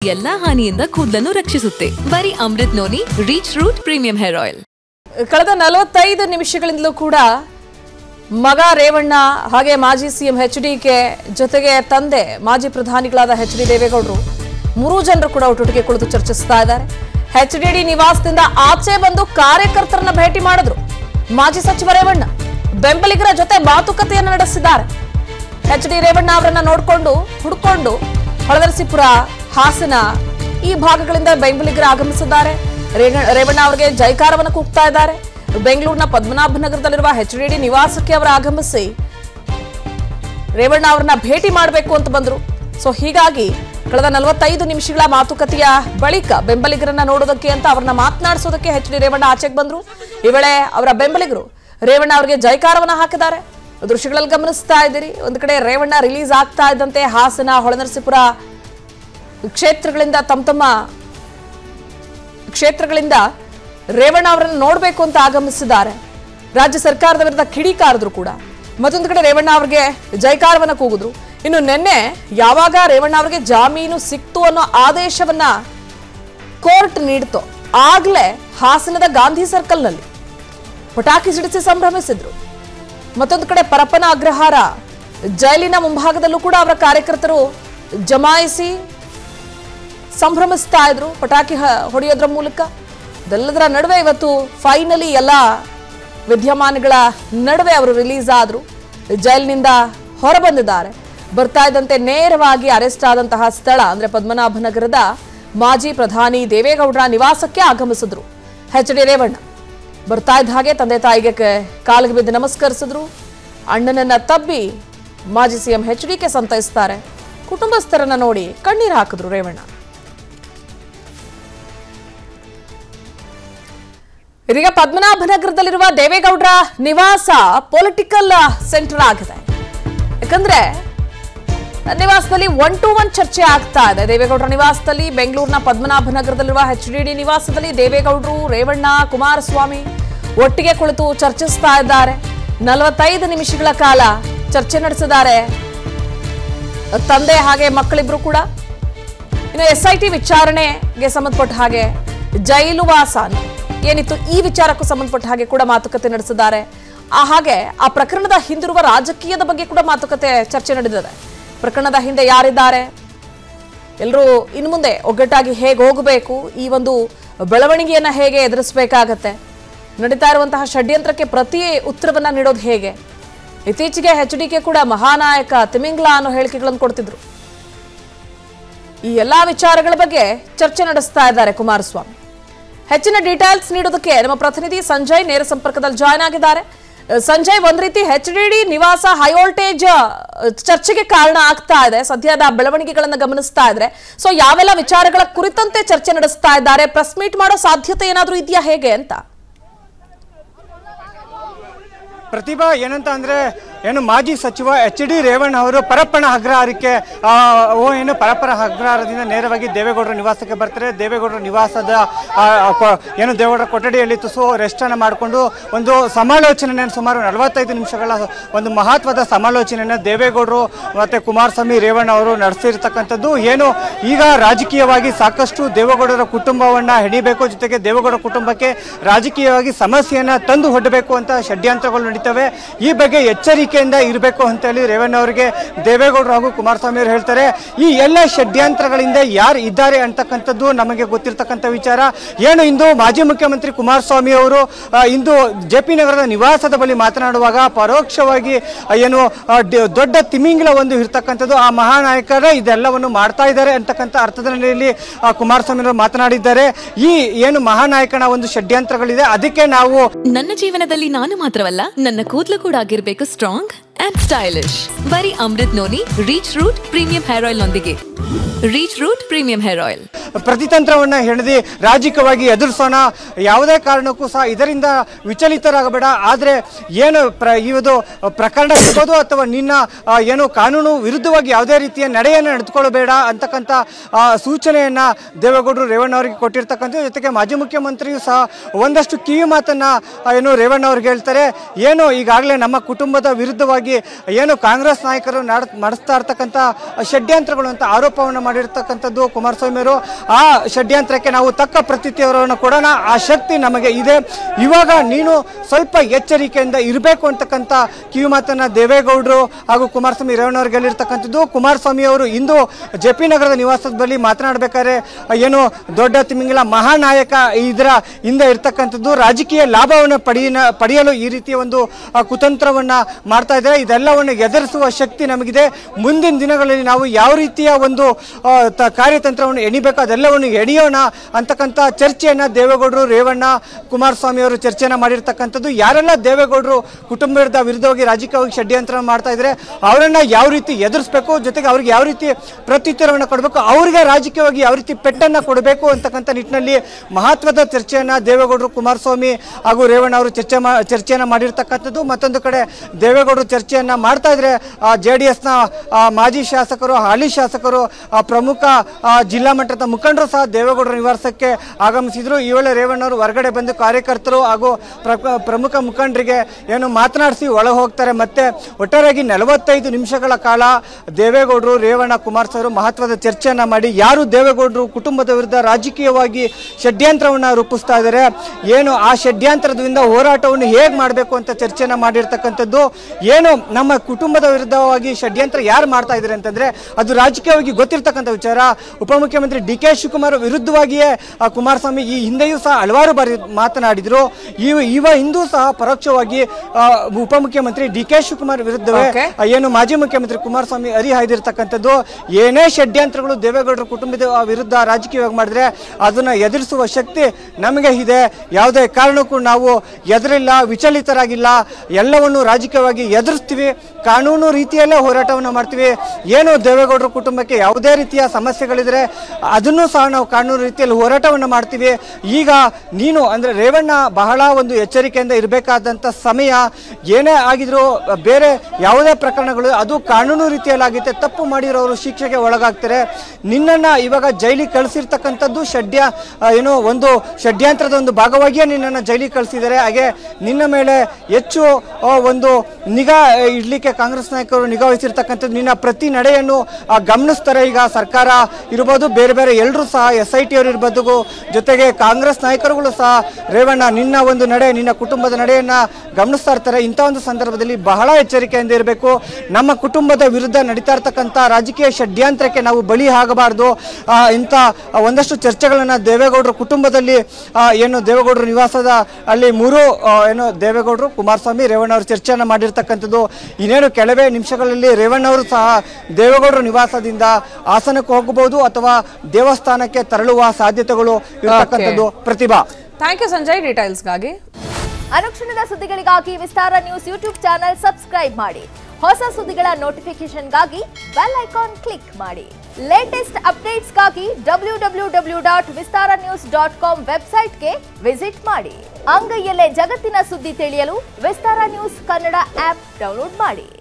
ಎಲ್ಲಾ ಹಾನಿಯಿಂದ ಕೂದಲನ್ನು ರಕ್ಷಿಸುತ್ತೆ ಬರೀ Amrut noni reach root premium hair oil ಕಳೆದ ನಲವತ್ತೈದು ನಿಮಿಷಗಳಿಂದಲೂ ಕೂಡ ಮಗ ರೇವಣ್ಣ ಹಾಗೆ ಮಾಜಿ ಸಿಎಂ ಎಚ್ ಡಿ ಕೆ ಜೊತೆಗೆ ತಂದೆ ಮಾಜಿ ಪ್ರಧಾನಿಗಳಾದ ಎಚ್ ಡಿ ದೇವೇಗೌಡರು ಮೂರೂ ಜನರು ಕೂಡ ಒಟ್ಟೊಟ್ಟಿಗೆ ಕುಳಿತು ಚರ್ಚಿಸ್ತಾ ಇದ್ದಾರೆ ಎಚ್ ಡಿ ಡಿ ನಿವಾಸದಿಂದ ಆಚೆ ಬಂದು ಕಾರ್ಯಕರ್ತರನ್ನ ಭೇಟಿ ಮಾಡಿದ್ರು ಮಾಜಿ ಸಚಿವ ರೇವಣ್ಣ ಬೆಂಬಲಿಗರ ಜೊತೆ ಮಾತುಕತೆಯನ್ನು ನಡೆಸಿದ್ದಾರೆ ಎಚ್ ಡಿ ರೇವಣ್ಣ ಅವರನ್ನ ನೋಡಿಕೊಂಡು ಹುಡ್ಕೊಂಡು ಹೊಳದರಸೀಪುರ ಹಾಸನ ಈ ಭಾಗಗಳಿಂದ ಬೆಂಬಲಿಗರು ಆಗಮಿಸಿದ್ದಾರೆ ರೇಗ- ರೇವಣ್ಣ ಅವರಿಗೆ ಜೈಕಾರವನ್ನು ಕೂಗ್ತಾ ಇದ್ದಾರೆ ಬೆಂಗಳೂರಿನ ಪದ್ಮನಾಭನಗರದಲ್ಲಿರುವ ಎಚ್ ಡಿ ಡಿ ನಿವಾಸಕ್ಕೆ ಅವರು ಆಗಮಿಸಿ ರೇವಣ್ಣ ಅವರನ್ನ ಭೇಟಿ ಮಾಡಬೇಕು ಅಂತ ಬಂದ್ರು ಸೊ ಹೀಗಾಗಿ ಕಳೆದ ನಲವತ್ತೈದು ನಿಮಿಷಗಳ ಮಾತುಕತೆಯ ಬಳಿಕ ಬೆಂಬಲಿಗರನ್ನ ನೋಡೋದಕ್ಕೆ ಅಂತ ಅವ್ರನ್ನ ಮಾತನಾಡಿಸೋದಕ್ಕೆ ಎಚ್ ಡಿ ರೇವಣ್ಣ ಆಚೆಗೆ ಬಂದ್ರು ಈ ವೇಳೆ ಅವರ ಬೆಂಬಲಿಗರು ರೇವಣ್ಣ ಅವರಿಗೆ ಜೈಕಾರವನ್ನ ಹಾಕಿದ್ದಾರೆ ದೃಶ್ಯಗಳಲ್ಲಿ ಗಮನಿಸ್ತಾ ಇದ್ದೀರಿ ಒಂದು ಕಡೆ ರೇವಣ್ಣ ರಿಲೀಸ್ ಆಗ್ತಾ ಇದ್ದಂತೆ ಹಾಸನ ಹೊಳೆನರಸೀಪುರ ಕ್ಷೇತ್ರಗಳಿಂದ ತಮ್ಮ ತಮ್ಮ ಕ್ಷೇತ್ರಗಳಿಂದ ರೇವಣ್ಣ ಅವರನ್ನು ನೋಡಬೇಕು ಅಂತ ಆಗಮಿಸಿದ್ದಾರೆ ರಾಜ್ಯ ಸರ್ಕಾರದ ವಿರುದ್ಧ ಕಿಡಿಕಾರದ್ರು ಕೂಡ ಮತ್ತೊಂದು ಕಡೆ ರೇವಣ್ಣ ಅವರಿಗೆ ಜೈಕಾರವನ್ನ ಕೂಗಿದ್ರು ಇನ್ನು ನಿನ್ನೆ ಯಾವಾಗ ರೇವಣ್ಣ ಅವರಿಗೆ ಜಾಮೀನು ಸಿಕ್ತು ಅನ್ನೋ ಆದೇಶವನ್ನ ಕೋರ್ಟ್ ನೀಡ್ತೋ ಆಗ್ಲೇ ಹಾಸನದ ಗಾಂಧಿ ಸರ್ಕಲ್ನಲ್ಲಿ ಪಟಾಕಿ ಸಿಡಿಸಿ ಸಂಭ್ರಮಿಸಿದ್ರು ಮತ್ತೊಂದು ಕಡೆ ಪರಪ್ಪನ ಅಗ್ರಹಾರ ಜೈಲಿನ ಮುಂಭಾಗದಲ್ಲೂ ಕೂಡ ಅವರ ಕಾರ್ಯಕರ್ತರು ಜಮಾಯಿಸಿ ಸಂಭ್ರಮಿಸ್ತಾ ಇದ್ರು ಪಟಾಕಿ ಹ- ಹೊಡೆಯೋದ್ರ ಮೂಲಕ ಇದೆಲ್ಲದರ ನಡುವೆ ಇವತ್ತು ಫೈನಲಿ ಎಲ್ಲ ವಿದ್ಯಮಾನಗಳ ನಡುವೆ ಅವರು ರಿಲೀಸ್ ಆದ್ರು ಜೈಲಿನಿಂದ ಹೊರಬಂದಿದ್ದಾರೆ ಬರ್ತಾ ಇದ್ದಂತೆ ನೇರವಾಗಿ ಅರೆಸ್ಟ್ ಆದಂತಹ ಸ್ಥಳ ಅಂದ್ರೆ ಪದ್ಮನಾಭನಗರದ ಮಾಜಿ ಪ್ರಧಾನಿ ದೇವೇಗೌಡರ ನಿವಾಸಕ್ಕೆ ಆಗಮಿಸಿದ್ರು ಎಚ್ ಡಿ ರೇವಣ್ಣ ಬರ್ತಾ ಇದ್ದ ಹಾಗೆ ತಂದೆ ತಾಯಿಗೆ ಕ- ಕಾಲಿಗೆ ಬಿದ್ದು ನಮಸ್ಕರಿಸಿದ್ರು ಅಣ್ಣನನ್ನ ತಬ್ಬಿ ಮಾಜಿ ಸಿಎಂ ಎಚ್ ಡಿಕೆ ಸಂತೈಸ್ತಾರೆ ಕುಟುಂಬಸ್ಥರನ್ನ ನೋಡಿ ಕಣ್ಣೀರು ಹಾಕಿದ್ರು ರೇವಣ್ಣ ಇದೀಗ ಪದ್ಮನಾಭನಗರದಲ್ಲಿರುವ ದೇವೇಗೌಡರ ನಿವಾಸ ಪೊಲಿಟಿಕಲ್ ಸೆಂಟರ್ ಆಗಿದೆ ಯಾಕಂದ್ರೆ ನಿವಾಸದಲ್ಲಿ ಒನ್ ಟು ಒನ್ ಚರ್ಚೆ ಆಗ್ತಾ ಇದೆ ದೇವೇಗೌಡರ ನಿವಾಸದಲ್ಲಿ ಬೆಂಗಳೂರಿನ ಪದ್ಮನಾಭನಗರದಲ್ಲಿರುವ ಎಚ್ ಡಿ ಡಿ ನಿವಾಸದಲ್ಲಿ ದೇವೇಗೌಡರು ರೇವಣ್ಣ ಕುಮಾರಸ್ವಾಮಿ ಒಟ್ಟಿಗೆ ಕುಳಿತು ಚರ್ಚಿಸ್ತಾ ಇದ್ದಾರೆ ನಲವತ್ತೈದು ನಿಮಿಷಗಳ ಕಾಲ ಚರ್ಚೆ ನಡೆಸಿದ್ದಾರೆ ತಂದೆ ಹಾಗೆ ಮಕ್ಕಳಿಬ್ರು ಕೂಡ ಇನ್ನು ಎಸ್ ಐ ಟಿ ವಿಚಾರಣೆಗೆ ಸಂಬಂಧಪಟ್ಟ ಹಾಗೆ ಜೈಲು ವಾಸ ಏನಿತ್ತು ಈ ವಿಚಾರಕ್ಕೂ ಸಂಬಂಧಪಟ್ಟ ಹಾಗೆ ಕೂಡ ಮಾತುಕತೆ ನಡೆಸಿದ್ದಾರೆ ಆ ಹಾಗೆ ಆ ಪ್ರಕರಣದ ಹಿಂದಿರುವ ರಾಜಕೀಯದ ಬಗ್ಗೆ ಕೂಡ ಮಾತುಕತೆ ಚರ್ಚೆ ನಡೆದಿದೆ ಪ್ರಕರಣದ ಹಿಂದೆ ಯಾರಿದ್ದಾರೆ ಎಲ್ಲರೂ ಇನ್ನು ಮುಂದೆ ಒಗ್ಗಟ್ಟಾಗಿ ಹೇಗೆ ಹೋಗಬೇಕು ಈ ಒಂದು ಬೆಳವಣಿಗೆಯನ್ನ ಹೇಗೆ ಎದುರಿಸಬೇಕಾಗತ್ತೆ ನಡೀತಾ ಇರುವಂತಹ ಷಡ್ಯಂತ್ರಕ್ಕೆ ಪ್ರತಿ ಉತ್ತರವನ್ನ ನೀಡೋದು ಹೇಗೆ ಇತ್ತೀಚೆಗೆ ಎಚ್ ಡಿ ಕೆ ಕೂಡ ಮಹಾನಾಯಕ ತಿಮಿಂಗ್ಲಾ ಅನ್ನೋ ಹೇಳಿಕೆಗಳನ್ನು ಕೊಡ್ತಿದ್ರು ಈ ಎಲ್ಲಾ ವಿಚಾರಗಳ ಬಗ್ಗೆ ಚರ್ಚೆ ನಡೆಸ್ತಾ ಇದ್ದಾರೆ ಕುಮಾರಸ್ವಾಮಿ ಹೆಚ್ಚಿನ ಡೀಟೇಲ್ಸ್ ನೀಡೋದಕ್ಕೆ ನಮ್ಮ ಪ್ರತಿನಿಧಿ ಸಂಜಯ್ ನೇರ ಸಂಪರ್ಕದಲ್ಲಿ ಜಾಯ್ನ್ ಆಗಿದ್ದಾರೆ ಅಹ್, ಸಂಜಯ್ ಒಂದ್ ರೀತಿ ಎಚ್ ಡಿ ಡಿ ನಿವಾಸ ಹೈ ವೋಲ್ಟೇಜ್ ಚರ್ಚೆಗೆ ಕಾರಣ ಆಗ್ತಾ ಇದೆ ಸದ್ಯದ ಬೆಳವಣಿಗೆಗಳನ್ನ ಗಮನಿಸ್ತಾ ಇದ್ರೆ ಸೊ ಯಾವೆಲ್ಲ ವಿಚಾರಗಳ ಕುರಿತಂತೆ ಚರ್ಚೆ ನಡೆಸ್ತಾ ಇದ್ದಾರೆ ಪ್ರೆಸ್ ಮೀಟ್ ಮಾಡೋ ಸಾಧ್ಯತೆ ಏನಾದ್ರೂ ಇದೆಯಾ ಹೇಗೆ ಅಂತ ಪ್ರತಿಭಾ ಏನಂತ ಅಂದರೆ ಏನು ಮಾಜಿ ಸಚಿವ ಎಚ್ ಡಿ ರೇವಣ್ಣ ಅವರು ಪರಪ್ಪನ ಅಗ್ರಹಾರಕ್ಕೆ ಆ, ಓ ಏನು ಪರಪ್ಪನ ಅಗ್ರಹಾರದಿಂದ ನೇರವಾಗಿ ದೇವೇಗೌಡರ ನಿವಾಸಕ್ಕೆ ಬರ್ತಾರೆ ದೇವೇಗೌಡರ ನಿವಾಸದ ಆ, ಕೊ- ಏನು ದೇವೇಗೌಡರ ಕೊಠಡಿಯಲ್ಲಿ ತುಸು ರೆಸ್ಟನ್ನು ಮಾಡಿಕೊಂಡು ಒಂದು ಸಮಾಲೋಚನೆಯನ್ನು ಸುಮಾರು ನಲವತ್ತೈದು ನಿಮಿಷಗಳ ಒಂದು ಮಹತ್ವದ ಸಮಾಲೋಚನೆಯನ್ನು ದೇವೇಗೌಡರು ಮತ್ತು ಕುಮಾರಸ್ವಾಮಿ ರೇವಣ್ಣ ಅವರು ನಡೆಸಿರ್ತಕ್ಕಂಥದ್ದು ಏನು ಈಗ ರಾಜಕೀಯವಾಗಿ ಸಾಕಷ್ಟು ದೇವೇಗೌಡರ ಕುಟುಂಬವನ್ನು ಹೆಣಿಬೇಕು ಜೊತೆಗೆ ದೇವೇಗೌಡರ ಕುಟುಂಬಕ್ಕೆ ರಾಜಕೀಯವಾಗಿ ಸಮಸ್ಯೆಯನ್ನು ತಂದು ಹೊಡ್ಡಬೇಕು ಅಂತ ಷಡ್ಯಂತ್ರಗಳು ನಡೀತವೆ ಈ ಬಗ್ಗೆ ಎಚ್ಚರಿಕೆಯಿಂದ ಇರಬೇಕು ಅಂತೇಳಿ ರೇವಣ್ಣ ಅವರಿಗೆ ದೇವೇಗೌಡರು ಹಾಗೂ ಕುಮಾರಸ್ವಾಮಿ ಅವರು ಹೇಳ್ತಾರೆ ಈ ಎಲ್ಲ ಷಡ್ಯಂತ್ರಗಳಿಂದ ಯಾರು ಇದ್ದಾರೆ ಅಂತಕ್ಕಂಥದ್ದು ನಮಗೆ ಗೊತ್ತಿರ್ತಕ್ಕಂಥ ವಿಚಾರ ಏನು ಇಂದು ಮಾಜಿ ಮುಖ್ಯಮಂತ್ರಿ ಕುಮಾರಸ್ವಾಮಿ ಅವರು ಆ, ಇಂದು ಜೆ ಪಿ ನಗರದ ನಿವಾಸದ ಬಳಿ ಮಾತನಾಡುವಾಗ ಪರೋಕ್ಷವಾಗಿ ಆ, ಏನು ಆ, ಡ- ದೊಡ್ಡ ತಿಮಿಂಗಿಲ ಒಂದು ಇರ್ತಕ್ಕಂಥದ್ದು ಆ ಮಹಾನಾಯಕರೇ ಇದೆಲ್ಲವನ್ನು ಮಾಡ್ತಾ ಇದ್ದಾರೆ ಅಂತಕ್ಕಂಥ ಅರ್ಥದಲ್ಲಿ ಆ, ಕುಮಾರಸ್ವಾಮಿ ಅವರು ಮಾತನಾಡಿದ್ದಾರೆ ಈ ಏನು ಮಹಾನಾಯಕನ ಒಂದು ಷಡ್ಯಂತ್ರಗಳಿದೆ ಅದಕ್ಕೆ ನಾವು ನನ್ನ ಜೀವನದಲ್ಲಿ ನಾನು ಮಾತ್ರವಲ್ಲ ನನ್ನ ಕೂದಲು ಕೂಡ ಆಗಿರ್ಬೇಕು ಸ್ಟ್ರಾಂಗ್ ಅಂಡ್ ಸ್ಟೈಲಿಶ್ ಬರೀ Amrut noni reach root premium hair oil ನೊಂದಿಗೆ reach root premium hair oil ಪ್ರತಿತಂತ್ರವನ್ನು ಹೆಣೆದಿ ರಾಜಕೀಯವಾಗಿ ಎದುರಿಸೋಣ ಯಾವುದೇ ಕಾರಣಕ್ಕೂ ಸಹ ಇದರಿಂದ ವಿಚಲಿತರಾಗಬೇಡ ಆದರೆ ಏನು ಪ್ರ ಇದು ಪ್ರಕರಣ ಇರ್ಬೋದು ಅಥವಾ ನಿನ್ನ ಆ, ಏನು ಕಾನೂನು ವಿರುದ್ಧವಾಗಿ ಯಾವುದೇ ರೀತಿಯ ನಡೆಯನ್ನು ನಡೆದುಕೊಳ್ಳಬೇಡ ಅಂತಕ್ಕಂಥ ಆ, ಸೂಚನೆಯನ್ನ ದೇವೇಗೌಡರು ರೇವಣ್ಣ ಅವರಿಗೆ ಕೊಟ್ಟಿರ್ತಕ್ಕಂಥ ಜೊತೆಗೆ ಮಾಜಿ ಮುಖ್ಯಮಂತ್ರಿಯು ಸಹ ಒಂದಷ್ಟು ಕಿವಿ ಮಾತನ್ನ ಆ, ಏನು ರೇವಣ್ಣ ಅವ್ರಿಗೆ ಹೇಳ್ತಾರೆ ಏನು ಈಗಾಗಲೇ ನಮ್ಮ ಕುಟುಂಬದ ವಿರುದ್ಧವಾಗಿ ಏನು ಕಾಂಗ್ರೆಸ್ ನಾಯಕರು ನಡ್ ನಡೆಸ್ತಾ ಇರ್ತಕ್ಕಂಥ ಷಡ್ಯಂತ್ರಗಳು ಅಂತ ಆರೋಪವನ್ನು ಮಾಡಿರ್ತಕ್ಕಂಥದ್ದು ಕುಮಾರಸ್ವಾಮಿ ಅವರು ಆ ಷಡ್ಯಂತ್ರಕ್ಕೆ ನಾವು ತಕ್ಕ ಪ್ರತ್ಯುತ್ತರವನ್ನು ಕೊಡೋಣ ಆ ಶಕ್ತಿ ನಮಗೆ ಇದೆ ಇವಾಗ ನೀನು ಸ್ವಲ್ಪ ಎಚ್ಚರಿಕೆಯಿಂದ ಇರಬೇಕು ಅಂತಕ್ಕಂಥ ಕಿವಿ ಮಾತನ್ನ ದೇವೇಗೌಡರು ಹಾಗೂ ಕುಮಾರಸ್ವಾಮಿ ರೇವಣ್ಣ ಅವ್ರಿಗೆ ಹೇಳಿರ್ತಕ್ಕಂಥದ್ದು ಕುಮಾರಸ್ವಾಮಿ ಅವರು ಇಂದು ಜೆ ಪಿ ನಗರದ ನಿವಾಸದ ಬಳಿ ಮಾತನಾಡಬೇಕಾದ್ರೆ ಏನು ದೊಡ್ಡ ತಿಮಿಂಗಿಲ ಮಹಾನಾಯಕ ಇದರ ಹಿಂದೆ ಇರ್ತಕ್ಕಂಥದ್ದು ರಾಜಕೀಯ ಲಾಭವನ್ನು ಪಡೆಯ ಪಡೆಯಲು ಈ ರೀತಿಯ ಒಂದು ಆ, ಕುತಂತ್ರವನ್ನ ಮಾಡ್ತಾ ಇದ್ದಾರೆ ಇದೆಲ್ಲವನ್ನು ಎದುರಿಸುವ ಶಕ್ತಿ ನಮಗಿದೆ ಮುಂದಿನ ದಿನಗಳಲ್ಲಿ ನಾವು ಯಾವ ರೀತಿಯ ಒಂದು ಆ, ತ- ಕಾರ್ಯತಂತ್ರವನ್ನು ಎಣಿಬೇಕು ಅದೆಲ್ಲವನ್ನು ಎಣಿಯೋಣ ಅಂತಕ್ಕಂಥ ಚರ್ಚೆಯನ್ನ ದೇವೇಗೌಡರು ರೇವಣ್ಣ ಕುಮಾರಸ್ವಾಮಿ ಅವರು ಚರ್ಚೆಯನ್ನ ಮಾಡಿರ್ತಕ್ಕಂಥದ್ದು ಯಾರೆಲ್ಲ ದೇವೇಗೌಡರು ಕುಟುಂಬದ ವಿರುದ್ಧವಾಗಿ ರಾಜಕೀಯವಾಗಿ ಷಡ್ಯಂತ್ರ ಮಾಡ್ತಾ ಇದ್ದಾರೆ ಅವರನ್ನ ಯಾವ ರೀತಿ ಎದುರಿಸಬೇಕು ಜೊತೆಗೆ ಅವ್ರಿಗೆ ಯಾವ ರೀತಿ ಪ್ರತ್ಯುತ್ತರವನ್ನು ಕೊಡಬೇಕು ಅವರಿಗೆ ರಾಜಕೀಯವಾಗಿ ಯಾವ ರೀತಿ ಪೆಟ್ಟನ್ನ ಕೊಡಬೇಕು ಅಂತಕ್ಕಂಥ ನಿಟ್ಟಿನಲ್ಲಿ ಮಹತ್ವದ ಚರ್ಚೆಯನ್ನ ದೇವೇಗೌಡರು ಕುಮಾರಸ್ವಾಮಿ ಹಾಗೂ ರೇವಣ್ಣ ಅವರು ಚರ್ಚೆ ಮಾ ಚರ್ಚೆಯನ್ನ ಮಾಡಿರ್ತಕ್ಕಂಥದ್ದು ಮತ್ತೊಂದು ಕಡೆ ದೇವೇಗೌಡರು ಚರ್ಚೆಯನ್ನ ಮಾಡ್ತಾ ಇದ್ರೆ ಜೆ ಡಿ ಎಸ್ನ ಮಾಜಿ ಶಾಸಕರು ಹಾಲಿ ಶಾಸಕರು ಆ, ಪ್ರಮುಖ ಆ, ಜಿಲ್ಲಾ ಮಟ್ಟದ ಮುಖಂಡರು ಸಹ ದೇವೇಗೌಡರ ನಿವಾಸಕ್ಕೆ ಆಗಮಿಸಿದ್ರು ಈ ವೇಳೆ ರೇವಣ್ಣವರು ಹೊರಗಡೆ ಬಂದು ಕಾರ್ಯಕರ್ತರು ಹಾಗೂ ಪ್ರ- ಪ್ರಮುಖ ಮುಖಂಡರಿಗೆ ಏನು ಮಾತನಾಡಿಸಿ ಒಳ ಹೋಗ್ತಾರೆ ಮತ್ತೆ ಒಟ್ಟಾರೆಯಾಗಿ ನಲವತ್ತೈದು ನಿಮಿಷಗಳ ಕಾಲ ದೇವೇಗೌಡರು ರೇವಣ್ಣ ಕುಮಾರಸ್ವಾಮಿ ಅವರು ಮಹತ್ವದ ಚರ್ಚೆಯನ್ನ ಮಾಡಿ ಯಾರು ದೇವೇಗೌಡರು ಕುಟುಂಬದ ವಿರುದ್ಧ ರಾಜಕೀಯವಾಗಿ ಷಡ್ಯಂತ್ರವನ್ನ ರೂಪಿಸ್ತಾ ಇದ್ದಾರೆ ಏನು ಆ ಷಡ್ಯಂತ್ರದಿಂದ ಹೋರಾಟವನ್ನು ಹೇಗೆ ಮಾಡಬೇಕು ಅಂತ ಚರ್ಚೆಯನ್ನ ಮಾಡಿರ್ತಕ್ಕಂಥದ್ದು ಏನು ನಮ್ಮ ಕುಟುಂಬದ ವಿರುದ್ಧವಾಗಿ ಷಡ್ಯಂತ್ರ ಯಾರು ಮಾಡ್ತಾ ಇದ್ದಾರೆ ಅಂತಂದ್ರೆ ಅದು ರಾಜಕೀಯವಾಗಿ ಗೊತ್ತಿರ್ತಕ್ಕಂಥ ವಿಚಾರ ಉಪಮುಖ್ಯಮಂತ್ರಿ ಡಿ ಕೆ ಶಿವಕುಮಾರ್ ವಿರುದ್ಧವಾಗಿಯೇ ಆ, ಕುಮಾರಸ್ವಾಮಿ ಈ ಹಿಂದೆಯೂ ಸಹ ಹಲವಾರು ಬಾರಿ ಮಾತನಾಡಿದ್ರು ಈ ಇವ ಹಿಂದೂ ಸಹ ಪರೋಕ್ಷವಾಗಿ ಆ, ಉಪಮುಖ್ಯಮಂತ್ರಿ ಡಿ ಕೆ ಶಿವಕುಮಾರ್ ವಿರುದ್ಧವೇ Okay. ಆ, ಏನು ಮಾಜಿ ಮುಖ್ಯಮಂತ್ರಿ ಕುಮಾರಸ್ವಾಮಿ ಹರಿಹಾಯ್ದಿರ್ತಕ್ಕಂಥದ್ದು ಏನೇ ಷಡ್ಯಂತ್ರಗಳು ದೇವೇಗೌಡರ ಕುಟುಂಬದ ವಿರುದ್ಧ ರಾಜಕೀಯವಾಗಿ ಮಾಡಿದ್ರೆ ಅದನ್ನ ಎದುರಿಸುವ ಶಕ್ತಿ ನಮಗೆ ಇದೆ ಯಾವುದೇ ಕಾರಣಕ್ಕೂ ನಾವು ಎದುರಿಲ್ಲ ವಿಚಲಿತರಾಗಿಲ್ಲ ಎಲ್ಲವನ್ನು ರಾಜಕೀಯವಾಗಿ ಎದುರಿಸ್ತೀವಿ ಕಾನೂನು ರೀತಿಯಲ್ಲೇ ಹೋರಾಟವನ್ನು ಮಾಡ್ತೀವಿ ಏನು ದೇವೇಗೌಡರ ಕುಟುಂಬಕ್ಕೆ ಯಾವುದೇ ರೀತಿಯ ಸಮಸ್ಯೆಗಳಿದ್ರೆ ಅದನ್ನು ಸಹ ನಾವು ಕಾನೂನು ರೀತಿಯಲ್ಲಿ ಹೋರಾಟವನ್ನು ಮಾಡ್ತೀವಿ ಈಗ ನೀನು ಅಂದ್ರೆ ರೇವಣ್ಣ ಬಹಳ ಒಂದು ಎಚ್ಚರಿಕೆಯಿಂದ ಇರಬೇಕಾದಂಥ ಸಮಯ ಏನೇ ಆಗಿದ್ರು ಬೇರೆ ಯಾವುದೇ ಪ್ರಕರಣಗಳು ಅದು ಕಾನೂನು ರೀತಿಯಲ್ಲಿ ಆಗುತ್ತೆ ತಪ್ಪು ಮಾಡಿರೋರು ಶಿಕ್ಷೆಗೆ ಒಳಗಾಗ್ತಾರೆ ನಿನ್ನನ್ನು ಇವಾಗ ಜೈಲಿಗೆ ಕಳಿಸಿರ್ತಕ್ಕಂಥದ್ದು ಷಡ್ಯ ಆ, ಏನು ಒಂದು ಷಡ್ಯಂತ್ರದ ಒಂದು ಭಾಗವಾಗಿಯೇ ನಿನ್ನನ್ನು ಜೈಲಿಗೆ ಕಳಿಸಿದ್ದಾರೆ ಹಾಗೆ ನಿನ್ನ ಮೇಲೆ ಹೆಚ್ಚು ಆ, ಒಂದು ನಿಗಾ ಇಡ್ಲಿಕ್ಕೆ ಕಾಂಗ್ರೆಸ್ ನಾಯಕರು ನಿಗಾ ವಹಿಸಿರ್ತಕ್ಕಂಥದ್ದು ನಿನ್ನ ಪ್ರತಿ ನಡೆಯನ್ನು ಆ, ಗಮನಿಸ್ತಾರೆ ಈಗ ಸರ್ಕಾರ ಇರ್ಬೋದು ಬೇರೆ ಬೇರೆ ಎಲ್ಲರೂ ಸಹ ಎಸ್ ಐ ಟಿ ಅವರು ಇರ್ಬೋದು ಜೊತೆಗೆ ಕಾಂಗ್ರೆಸ್ ನಾಯಕರುಗಳು ಸಹ ರೇವಣ್ಣ ನಿನ್ನ ಒಂದು ನಡೆ ನಿನ್ನ ಕುಟುಂಬದ ನಡೆಯನ್ನ ಗಮನಿಸ್ತಾ ಇರ್ತಾರೆ ಇಂಥ ಒಂದು ಸಂದರ್ಭದಲ್ಲಿ ಬಹಳ ಎಚ್ಚರಿಕೆಯಿಂದ ಇರಬೇಕು ನಮ್ಮ ಕುಟುಂಬದ ವಿರುದ್ಧ ನಡೀತಾ ಇರ್ತಕ್ಕಂಥ ರಾಜಕೀಯ ಷಡ್ಯಂತ್ರಕ್ಕೆ ನಾವು ಬಲಿ ಆಗಬಾರ್ದು ಆ, ಇಂಥ ಆ, ಒಂದಷ್ಟು ಚರ್ಚೆಗಳನ್ನ ದೇವೇಗೌಡರ ಕುಟುಂಬದಲ್ಲಿ ಆ, ಏನು ದೇವೇಗೌಡರ ನಿವಾಸದ ಅಲ್ಲಿ ಮೂರು ಆ, ಏನು ದೇವೇಗೌಡರು ಕುಮಾರಸ್ವಾಮಿ ರೇವಣ್ಣ ಅವರು ಚರ್ಚೆಯನ್ನ ಮಾಡಿರ್ತಕ್ಕಂಥದ್ದು ಇನ್ನೇನು ಕೆಲವೇ ನಿಮಿಷಗಳಲ್ಲಿ ರೇವಣ್ಣ ಅವರು ಸಹ ದೇವೇಗೌಡರ ನಿವಾಸದಿಂದ ಹಾಸನಕ್ಕೆ ಹೋಗಬಹುದು ಅಥವಾ ದೇವಸ್ಥಾನಕ್ಕೆ ತೆರಳುವ ಸಾಧ್ಯತೆಗಳು ಇರತಕ್ಕಂಥದ್ದು ಪ್ರತಿಭಾ ಥ್ಯಾಂಕ್ ಯು ಸಂಜಯ್ ಡೀಟೇಲ್ಸ್ಗಾಗಿ ಅನುಕ್ಷಣದ ಸುದ್ದಿಗಳಿಗಾಗಿ Vistara news YouTube channel subscribe ಮಾಡಿ ಹೊಸ ಸುದ್ದಿಗಳ ನೋಟಿಫಿಕೇಶನ್ಗಾಗಿ ಬೆಲ್ ಐಕಾನ್ ಕ್ಲಿಕ್ ಮಾಡಿ ಲೇಟೆಸ್ಟ್ ಅಪ್ಡೇಟ್ಸ್ಗಾಗಿ W W W dot Vistara news dot com ವೆಬ್ಸೈಟ್ಗೆ ವಿಸಿಟ್ ಮಾಡಿ ಅಂಗೈಯಲ್ಲೇ ಜಗತ್ತಿನ ಸುದ್ದಿ ತಿಳಿಯಲು Vistara news Kannada app download ಮಾಡಿ